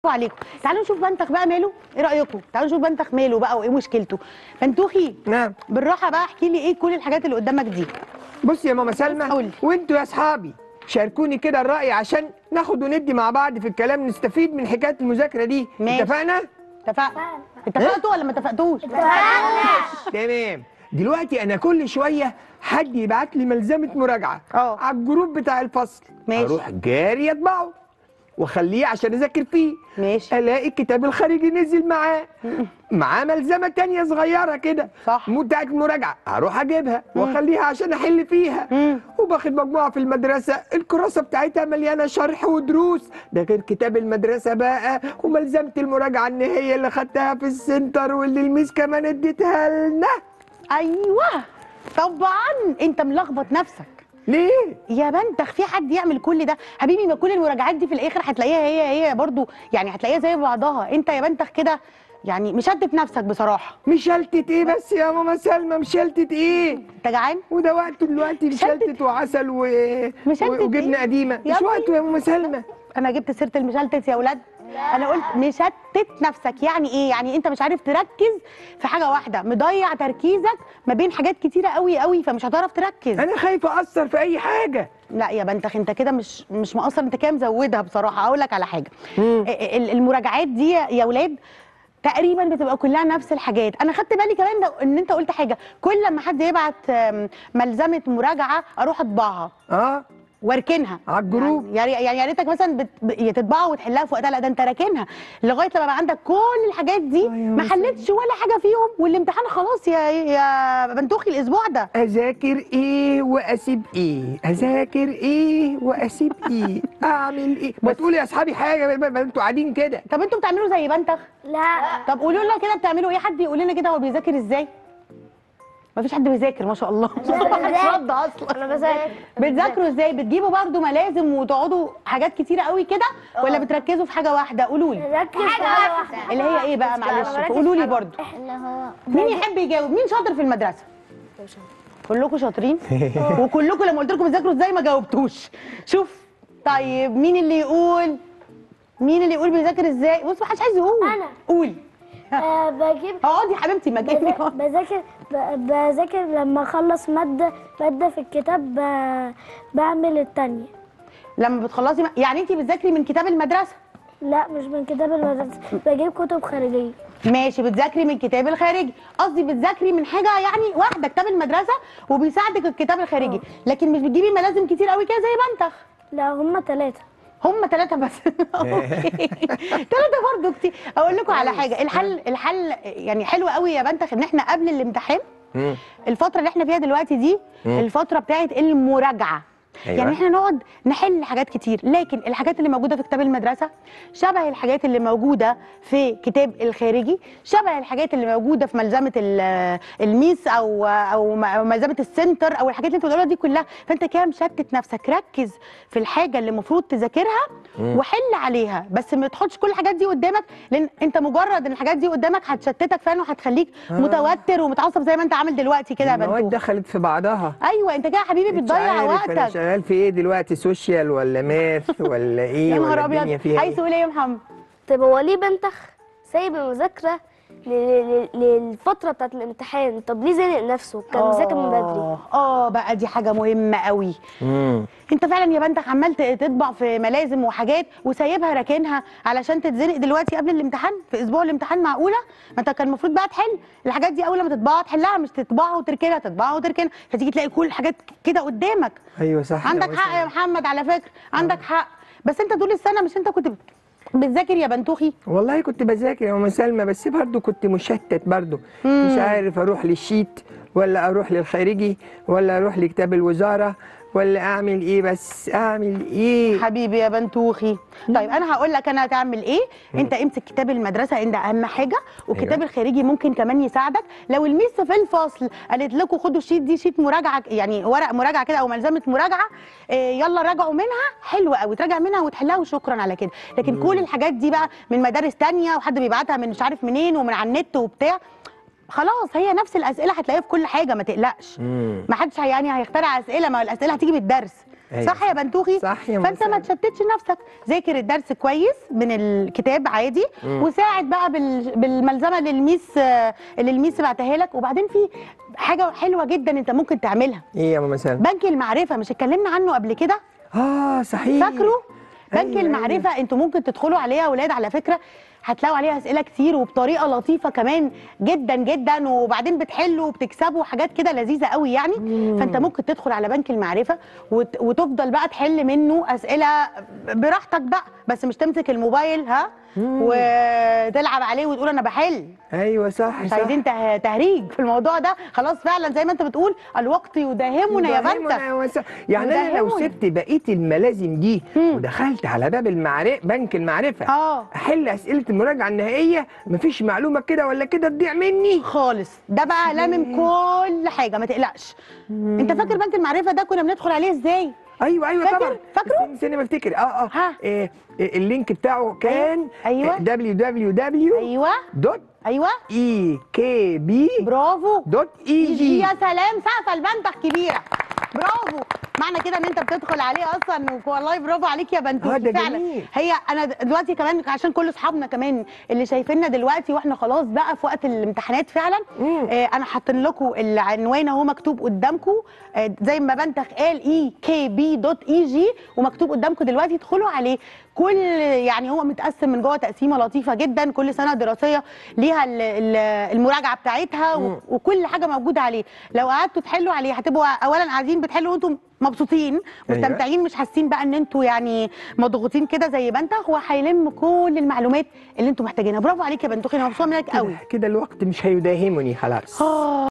عليكم تعالوا نشوف بنتخ بقى ماله ايه رايكم تعالوا نشوف بنتخ ماله بقى وايه مشكلته بنتوخي نعم بالراحه بقى احكي لي ايه كل الحاجات اللي قدامك دي بص يا ماما سلمى قولي. وانتوا يا اصحابي شاركوني كده الرأي عشان ناخد وندي مع بعض في الكلام نستفيد من حكاية المذاكرة دي ماشي. اتفقنا؟ اتفقنا اتفقتوا ولا ما اتفقتوش تمام دلوقتي انا كل شوية حد يبعت لي ملزمة مراجعة اه. على الجروب بتاع الفصل ماشي. اروح جاري اطبعه واخليه عشان اذاكر فيه ماشي الاقي الكتاب الخارجي نزل معاه معاه ملزمه تانية صغيره كده صح. بتاعت مراجعه اروح اجيبها واخليها عشان احل فيها مم. وباخد مجموعه في المدرسه الكراسه بتاعتها مليانه شرح ودروس ده غير كتاب المدرسه بقى وملزمه المراجعه النهائيه اللي خدتها في السنتر واللي الميس كمان اديتها لنا ايوه طبعا انت ملخبط نفسك ليه يا بنتخ في حد يعمل كل ده حبيبي ما كل المراجعات دي في الاخر هتلاقيها هي هي برضو يعني هتلاقيها زي بعضها انت يا بنتخ كده يعني مشتت نفسك بصراحه مشلتت ايه بس يا ماما سلمى مشلتت ايه انت جعان وده وقته دلوقتي مشلتت. مشلتت وعسل و... مشلتت و... وجبنه إيه؟ قديمه يا مش ابني. وقته يا ماما سلمى انا جبت سيره المشلتت يا ولاد انا قلت مشتت نفسك يعني ايه يعني انت مش عارف تركز في حاجه واحده مضيع تركيزك ما بين حاجات كتيره قوي قوي فمش هتعرف تركز انا خايف اثر في اي حاجه لا يا بنتخ انت كده مش مش مقصر انت كده مزودها بصراحه اقول لك على حاجه مم. ال- المراجعات دي يا ولاد تقريبا بتبقى كلها نفس الحاجات انا خدت بالي كمان ده ان انت قلت حاجه كل لما حد يبعت آم، ملزمه مراجعه اروح اطبعها اه واركنها على الجروب. يعني يعني يا ريتك مثلا بت... ب- تطبعها وتحلها في وقتها لا ده انت راكنها لغايه لما بقى عندك كل الحاجات دي أيوة ما حلتش ولا حاجه فيهم والامتحان خلاص يا يا بنتوخي الاسبوع ده اذاكر ايه واسيب ايه اذاكر ايه واسيب ايه اعمل ايه ما تقولي يا اصحابي حاجه ما ما انتوا قاعدين كده طب انتوا بتعملوا زي بنتخ لا طب قولوا لنا كده بتعملوا ايه حد يقول لنا كده هو بيذاكر ازاي مفيش حد بيذاكر ما شاء الله محدش رد اصلا انا بذاكر بتذاكروا ازاي بتجيبوا برضو ملازم وتقعدوا حاجات كتيره قوي كده ولا بتركزوا في حاجه واحده قولوا لي بذاكر في حاجه واحده اللي هي ايه بقى معلش بركز قولوا لي في حاجة- برضو اللي هو مين يحب يجاوب مين شاطر في المدرسه كلكم شاطرين وكلكم لما قلت لكم تذاكروا ازاي ما جاوبتوش شوف طيب مين اللي يقول مين اللي يقول بيذاكر ازاي بص محدش عايز يقول أنا. قولي آه بجيب اقعدي يا حبيبتي مكاني بذا- بذاكر ب- بذاكر لما اخلص ماده ماده في الكتاب ب- بعمل التانية لما بتخلصي يعني انت بتذاكري من كتاب المدرسه لا مش من كتاب المدرسه بجيب كتب خارجيه ماشي بتذاكري من الكتاب الخارجي قصدي بتذاكري من حاجه يعني واحده كتاب المدرسه وبيساعدك الكتاب الخارجي لكن مش بتجيبي ملازم كتير قوي كده زي بنتخ لا هما ثلاثه هم ثلاثة بس اوكي ثلاثة برضه كتير اقول لكم على حاجة الحل الحل يعني حلو قوي يا بنتخ ان احنا قبل الامتحان الفترة اللي احنا فيها دلوقتي دي الفترة بتاعت المراجعة أيوة. يعني احنا نقعد نحل حاجات كتير لكن الحاجات اللي موجودده في كتاب المدرسه شبه الحاجات اللي موجوده في كتاب الخارجي شبه الحاجات اللي موجوده في ملزمه ال- الميس او او م- أو ملزمه السنتر او الحاجات اللي انت بتقولها دي كلها فانت كده مشتت نفسك ركز في الحاجه اللي المفروض تذاكرها وحل عليها بس ما تحطش كل الحاجات دي قدامك لان انت مجرد ان الحاجات دي قدامك هتشتتك فعلا وهتخليك متوتر ومتعصب زي ما انت عامل دلوقتي كده يا المواد بنتوخ دخلت في بعضها ايوه انت كده يا حبيبي مش بتضيع عارف انا وقتك شغال في ايه دلوقتي سوشيال ولا ماث ولا ايه يا ولا نهار الدنيا ابيض فيها عايز ايه تقول ايه يا محمد طب هو ليه بنتخ سايب المذاكرة ل- ل- للفترة بتاعت الامتحان طب ليه زنق نفسه كان مذاكر من بدري آه، اه بقى دي حاجه مهمه قوي مم. انت فعلا يا بنتك عمال ت- تطبع في ملازم وحاجات وسايبها راكنها علشان تتزنق دلوقتي قبل الامتحان في اسبوع الامتحان معقوله ما انت كان المفروض بقى تحل الحاجات دي اول لما تطبعها تحلها مش تطبعها وتركنها تطبعها وتركنها فتيجي تلاقي كل الحاجات كده قدامك ايوه صح يا عندك ماما حق يا سلمى. محمد على فكره عندك حق بس انت طول السنه مش انت كنت بت- بتذاكر يا بنتوخي والله كنت بذاكر يا ماما سلمى بس برضه كنت مشتت برضه مش عارف اروح للشيت ولا اروح للخارجي ولا اروح لكتاب الوزاره ولا اعمل ايه بس اعمل ايه حبيبي يا بنتوخي طيب انا هقول لك انا هتعمل ايه انت امسك كتاب المدرسه ده اهم حاجه والكتاب أيوة. الخارجي ممكن كمان يساعدك لو الميس في الفصل قالت لكم خدوا الشيت دي شيت مراجعه يعني ورق مراجعه كده او ملزمه مراجعه إيه يلا راجعوا منها حلوه قوي تراجع منها وتحلها وشكرا على كده لكن كل الحاجات دي بقى من مدارس تانية وحد بيبعتها من مش عارف منين ومن على النت وبتاع خلاص هي نفس الاسئله هتلاقيها في كل حاجه ما تقلقش مم. ما حدش يعني هيخترع اسئله ما الاسئله هتيجي بالدرس أيوة. صح يا بنتوخي صح يا فانت ما مساء. تشتتش نفسك ذاكر الدرس كويس من الكتاب عادي مم. وساعد بقى بال... بالملزمه اللي الميس آه، اللي الميس بعتها لك وبعدين في حاجه حلوه جدا انت ممكن تعملها ايه يا ماما سلمى بنك المعرفه مش اتكلمنا عنه قبل كده اه صحيح فاكره بنك أيوة، المعرفه انتوا ممكن تدخلوا عليه يا اولاد على فكره هتلاقوا عليها اسئله كتير وبطريقه لطيفه كمان جدا جدا وبعدين بتحلوا وبتكسبوا حاجات كده لذيذه قوي يعني فانت ممكن تدخل على بنك المعرفه وت... وتفضل بقى تحل منه اسئله براحتك بقى بس مش تمسك الموبايل ها وتلعب عليه وتقول انا بحل ايوه صح مش صح. عايزين ته- تهريج في الموضوع ده خلاص فعلا زي ما انت بتقول الوقت يداهمنا يا يداهمنا بنتك يا وسا- يعني انا لو يداهمنا. سبت بقيه الملازم دي مم. ودخلت على باب المعرفه بنك المعرفه اه احل اسئله المراجعه النهائيه مفيش معلومه كده ولا كده تضيع مني خالص ده بقى لامم كل حاجه ما تقلقش انت فاكر بنك المعرفه ده كنا بندخل عليه ازاي ايوه ايوه فاكر؟ طبعا فاكره؟ استني استني ما افتكر اه اه ها. إيه إيه اللينك بتاعه كان أيوة. www ايوه دوت ايوه اي كي بي برافو دوت اي يجي جي يا سلام سقفه لبنتك كبيره برافو معنى كده ان انت بتدخل عليه اصلا والله برافو عليك يا آه، بنتوخي ده فعلا جميل. هي انا دلوقتي كمان عشان كل اصحابنا كمان اللي شايفيننا دلوقتي واحنا خلاص بقى في وقت الامتحانات فعلا مم. آه انا حاطين لكم العنوان اهو مكتوب قدامكم آه زي ما بنتخ قال اي كي بي دوت اي جي ومكتوب قدامكم دلوقتي ادخلوا عليه كل يعني هو متقسم من جوه تقسيمه لطيفه جدا كل سنه دراسيه ليها ال- ال- المراجعه بتاعتها و- مم. وكل حاجه موجوده عليه لو قعدتوا تحلوا عليه هتبقوا اولا قاعدين بتحلوا وانتم مبسوطين مستمتعين مش حاسين بقى ان انتوا يعني مضغوطين كده زي بنتخ هو هيلم كل المعلومات اللي انتوا محتاجينها برافو عليك يا بنتوخي انا مبسوطه منك قوي كده الوقت مش هيداهمني خلاص آه